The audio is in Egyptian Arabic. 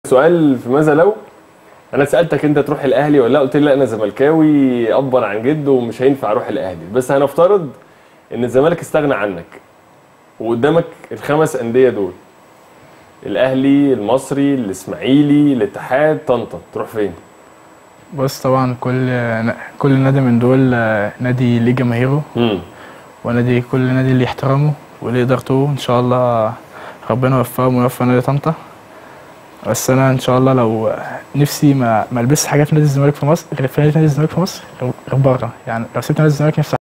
سؤال في ماذا لو انا سالتك انت تروح الاهلي ولا لا قلت لي لا انا زملكاوي ابا عن جد ومش هينفع اروح الاهلي بس هنفترض ان الزمالك استغنى عنك وقدامك الخمس انديه دول الاهلي المصري الاسماعيلي الاتحاد طنطا تروح فين بص طبعا كل كل نادي من دول آه، نادي ليه جماهيره امم ونادي كل نادي ليه احترامه وليه ادارته ان شاء الله ربنا يوفقهم ويوفق نادي طنطا بس انا ان شاء الله لو نفسي ما ما البسش حاجات في نادي الزمالك في مصر غير في نادي الزمالك في مصر غير بره يعني لو سبت نادي الزمالك نفسي